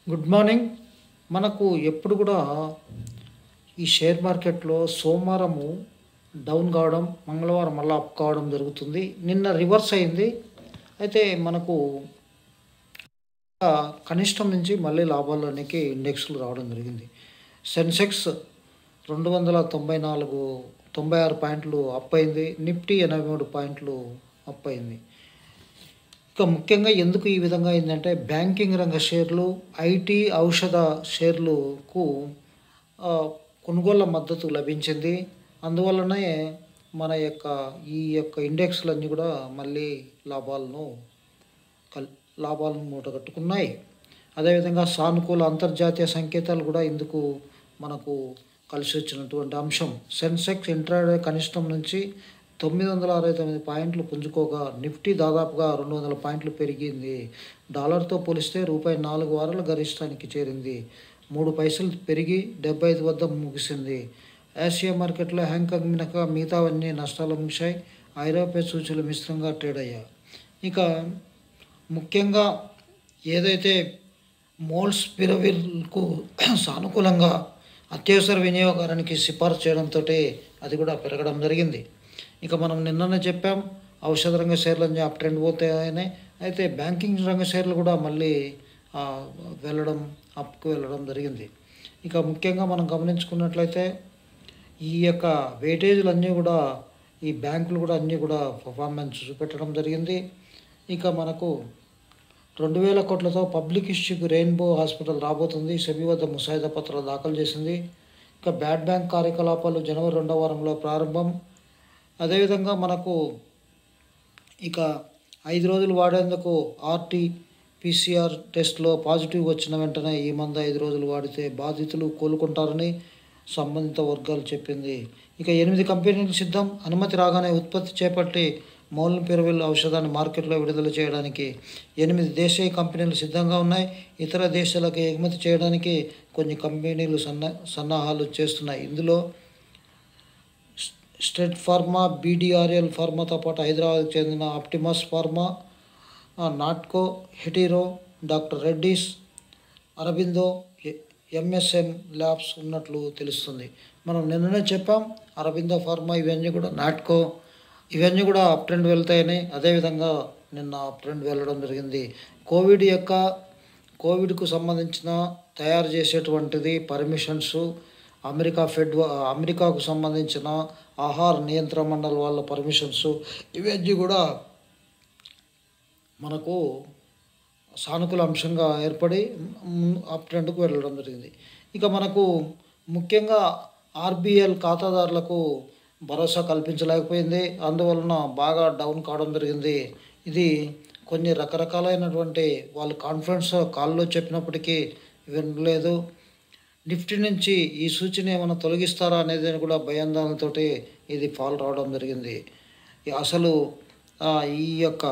good morning మనకు ఎప్పుడు కూడా ఈ షేర్ మార్కెట్లో సోమవారము డౌన్ కావడం మంగళవారం మళ్ళీ అప్ కావడం జరుగుతుంది నిన్న రివర్స్ అయింది అయితే మనకు ఆ, కనిష్టం నుంచి మళ్ళీ లాభాల్లోనికి ఇండెక్స్లు రావడం జరిగింది సెన్సెక్స్ రెండు వందల తొంభై నాలుగు తొంభై ఆరు పాయింట్లు అప్ అయింది నిఫ్టీ ఎనభై మూడు పాయింట్లు అప్ అయింది ఇక ముఖ్యంగా ఎందుకు ఈ విధంగా అయిందంటే బ్యాంకింగ్ రంగ షేర్లు ఐటీ ఔషధ షేర్లకు ఆ, కొనుగోళ్ల మద్దతు లభించింది అందువలనే మన యొక్క ఈ యొక్క ఇండెక్స్లన్నీ కూడా మళ్ళీ లాభాలను కల్ లాభాలను మూటగట్టుకున్నాయి అదేవిధంగా సానుకూల అంతర్జాతీయ సంకేతాలు కూడా ఇందుకు మనకు కలిసి వచ్చినటువంటి అంశం సెన్సెక్స్ ఇంట్రాడే కనిష్టం నుంచి తొమ్మిది వందల అరవై తొమ్మిది పాయింట్లు పుంజుకోగా నిఫ్టీ దాదాపుగా రెండు వందల పాయింట్లు పెరిగింది డాలర్తో పోలిస్తే రూపాయి నాలుగు వారాల గరిష్టానికి చేరింది మూడు పైసలు పెరిగి డెబ్బై ఐదు వద్ద ముగిసింది ఆసియా మార్కెట్లో హ్యాంకాంగ్ మినహా మిగతావన్నీ నష్టాలు ముగిశాయి ఐరోపా సూచీలు మిశ్రంగా ట్రేడ్ అయ్యాయి ఇక ముఖ్యంగా ఏదైతే మోల్స్ పిరవిల్కు సానుకూలంగా అత్యవసర వినియోగానికి సిఫార్సు చేయడంతో అది కూడా పెరగడం జరిగింది ఇక మనం నిన్ననే చెప్పాం ఔషధ రంగ షేర్లు అన్నీ అప్ ట్రెండ్ పోతాయని అయితే బ్యాంకింగ్ రంగ షేర్లు కూడా మళ్ళీ ఆ, వెళ్ళడం అప్కు వెళ్ళడం జరిగింది ఇక ముఖ్యంగా మనం గమనించుకున్నట్లయితే ఈ యొక్క వెయిటేజీలు అన్నీ కూడా ఈ బ్యాంకులు కూడా అన్నీ కూడా పర్ఫార్మెన్స్ చూపెట్టడం జరిగింది ఇక మనకు రెండు వేల కోట్లతో పబ్లిక్ ఇష్యూకి రెయిన్బో హాస్పిటల్ రాబోతుంది సెబీ వద్ద ముసాయిదా పత్రాలు దాఖలు చేసింది ఇక బ్యాడ్ బ్యాంక్ కార్యకలాపాలు జనవరి రెండవ వారంలో ప్రారంభం అదేవిధంగా మనకు ఇక ఐదు రోజులు వాడేందుకు ఆర్టీ పీసీఆర్ టెస్ట్లో పాజిటివ్ వచ్చిన వెంటనే ఈ మందు ఐదు రోజులు వాడితే బాధితులు కోలుకుంటారని సంబంధిత వర్గాలు చెప్పింది ఇక ఎనిమిది కంపెనీలు సిద్ధం అనుమతి రాగానే ఉత్పత్తి చేపట్టి మౌలం పిరవిల్ ఔషధాన్ని మార్కెట్లో విడుదల చేయడానికి ఎనిమిది దేశీయ కంపెనీలు సిద్ధంగా ఉన్నాయి ఇతర దేశాలకు ఎగుమతి చేయడానికి కొన్ని కంపెనీలు సన్న సన్నాహాలు చేస్తున్నాయి ఇందులో స్టెడ్ ఫార్మా బీడీఆర్ఎల్ ఫార్మాతో పాటు హైదరాబాద్కు చెందిన ఆప్టిమస్ ఫార్మా ఆ, నాట్కో హెటీరో డాక్టర్ రెడ్డిస్ అరబిందో ఎ- ఎంఎస్ఎం ల్యాబ్స్ ఉన్నట్లు తెలుస్తుంది మనం నిన్ననే చెప్పాం అరబిందో ఫార్మా ఇవన్నీ కూడా నాట్కో ఇవన్నీ కూడా అప్ ట్రెండ్ వెళ్తాయని అదేవిధంగా నిన్న అప్ ట్రెండ్ వెళ్ళడం జరిగింది కోవిడ్ యొక్క కోవిడ్కు సంబంధించిన తయారు చేసేటువంటిది పర్మిషన్స్ అమెరికా ఫెడ్ అమెరికాకు సంబంధించిన ఆహార నియంత్రణ మండలి వాళ్ళ పర్మిషన్స్ ఇవన్నీ కూడా మనకు సానుకూల అంశంగా ఏర్పడి మ్, అప్ ట్రెండ్కు వెళ్ళడం జరిగింది ఇక మనకు ముఖ్యంగా ఆర్బిఎల్ ఖాతాదారులకు భరోసా కల్పించలేకపోయింది అందువలన బాగా డౌన్ కావడం జరిగింది ఇది కొన్ని రకరకాలైనటువంటి వాళ్ళు కాన్ఫరెన్స్ కాల్లో చెప్పినప్పటికీ వినలేదు నిఫ్టీ నుంచి ఈ సూచన ఏమైనా తొలగిస్తారా అనేది కూడా భయాందోళనతో ఇది ఫాల్ రావడం జరిగింది ఈ అసలు ఆ, ఈ యొక్క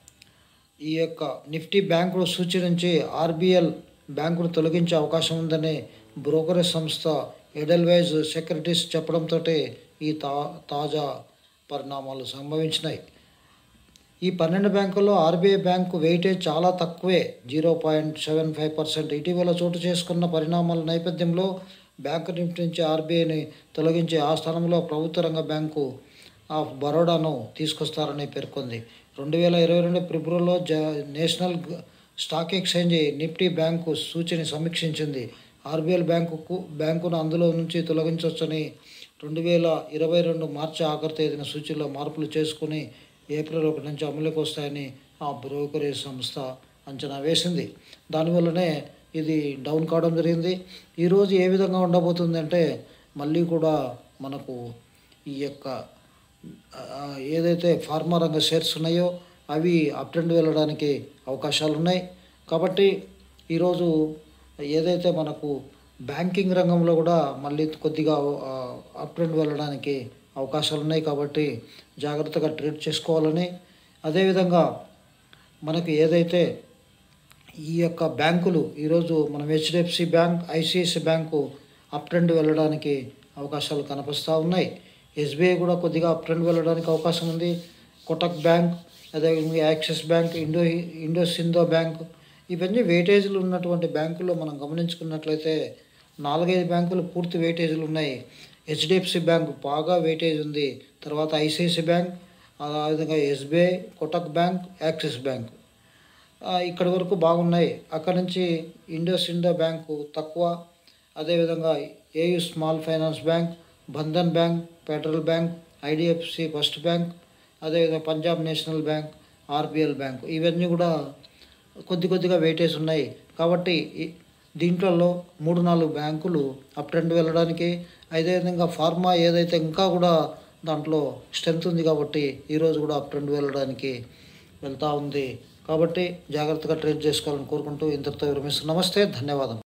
ఈ యొక్క నిఫ్టీ బ్యాంకుల సూచి నుంచి ఆర్బిఎల్ బ్యాంకును తొలగించే అవకాశం ఉందని బ్రోకరేజ్ సంస్థ ఎడల్వైజ్ సెక్యూరిటీస్ చెప్పడంతో ఈ తా తాజా పరిణామాలు సంభవించినాయి ఈ పన్నెండు బ్యాంకుల్లో ఆర్బీఐ బ్యాంకు వెయిటేజ్ చాలా తక్కువే zero point seven five percent ఇటీవల చోటు చేసుకున్న పరిణామాల నేపథ్యంలో బ్యాంకు నిఫ్టీ నుంచి ఆర్బీఐని తొలగించి ఆ స్థానంలో ప్రభుత్వ రంగ బ్యాంకు ఆఫ్ బరోడాను తీసుకొస్తారని పేర్కొంది రెండు వేల ఇరవై రెండు ఫిబ్రవరిలో జ నేషనల్ గ- స్టాక్ ఎక్స్చేంజ్ నిఫ్టీ బ్యాంకు సూచిని సమీక్షించింది ఆర్బీఐ బ్యాంకుకు బ్యాంకును అందులో నుంచి తొలగించవచ్చని రెండు వేల ఇరవై రెండు మార్చి ఆఖరి తేదీన సూచీలో మార్పులు చేసుకుని ఏప్రిల్ ఒకటి నుంచి అమలుకి వస్తాయని ఆ బ్రోకరేజ్ సంస్థ అంచనా వేసింది దానివల్లనే ఇది డౌన్ కావడం జరిగింది ఈరోజు ఏ విధంగా ఉండబోతుంది అంటే మళ్ళీ కూడా మనకు ఈ యొక్క ఆ, ఏదైతే ఫార్మా రంగ షేర్స్ ఉన్నాయో అవి అప్ ట్రెండ్ వెళ్ళడానికి అవకాశాలు ఉన్నాయి కాబట్టి ఈరోజు ఏదైతే మనకు బ్యాంకింగ్ రంగంలో కూడా మళ్ళీ కొద్దిగా ఆ, అప్ ట్రెండ్ వెళ్ళడానికి అవకాశాలు ఉన్నాయి కాబట్టి జాగ్రత్తగా ట్రీట్ చేసుకోవాలని అదేవిధంగా మనకు ఏదైతే ఈ యొక్క బ్యాంకులు ఈరోజు మనం HDFC Bank ICICI Bank up trend వెళ్ళడానికి అవకాశాలు కనిపిస్తూ ఉన్నాయి ఎస్బీఐ కూడా కొద్దిగా అప్ ట్రెండ్ వెళ్ళడానికి అవకాశం ఉంది కోటక్ బ్యాంక్ అదేవిధంగా యాక్సిస్ బ్యాంక్ ఇండో ఇండో సింధో బ్యాంక్ ఇవన్నీ వెయిటేజీలు ఉన్నటువంటి బ్యాంకుల్లో మనం గమనించుకున్నట్లయితే నాలుగైదు బ్యాంకులు పూర్తి వెయిటేజీలు ఉన్నాయి హెచ్డిఎఫ్సి బ్యాంక్ బాగా వెయిటేజ్ ఉంది తర్వాత ఐసిఐసి బ్యాంక్ అదేవిధంగా SBI Kotak Bank Axis Bank ఆ, ఇక్కడి వరకు బాగున్నాయి అక్కడ నుంచి ఇండోస్ ఇండో బ్యాంకు తక్కువ అదేవిధంగా AU Small Finance Bank Bandhan Bank Federal Bank IDFC First Bank అదేవిధంగా Punjab National Bank RBL Bank ఇవన్నీ కూడా కొద్ది కొద్దిగా వెయిటేజ్ ఉన్నాయి కాబట్టి ఈ- దీంట్లో మూడు నాలుగు బ్యాంకులు అప్ ట్రెండ్ వెళ్ళడానికి అదేవిధంగా ఫార్మా ఏదైతే ఇంకా కూడా దాంట్లో స్ట్రెంత్ ఉంది కాబట్టి ఈరోజు కూడా అప్ ట్రెండ్ వెళ్ళడానికి వెళ్తూ ఉంది కాబట్టి జాగ్రత్తగా ట్రేడ్ చేసుకోవాలని కోరుకుంటూ ఇంతటితో విరమిస్తున్నాం నమస్తే ధన్యవాదం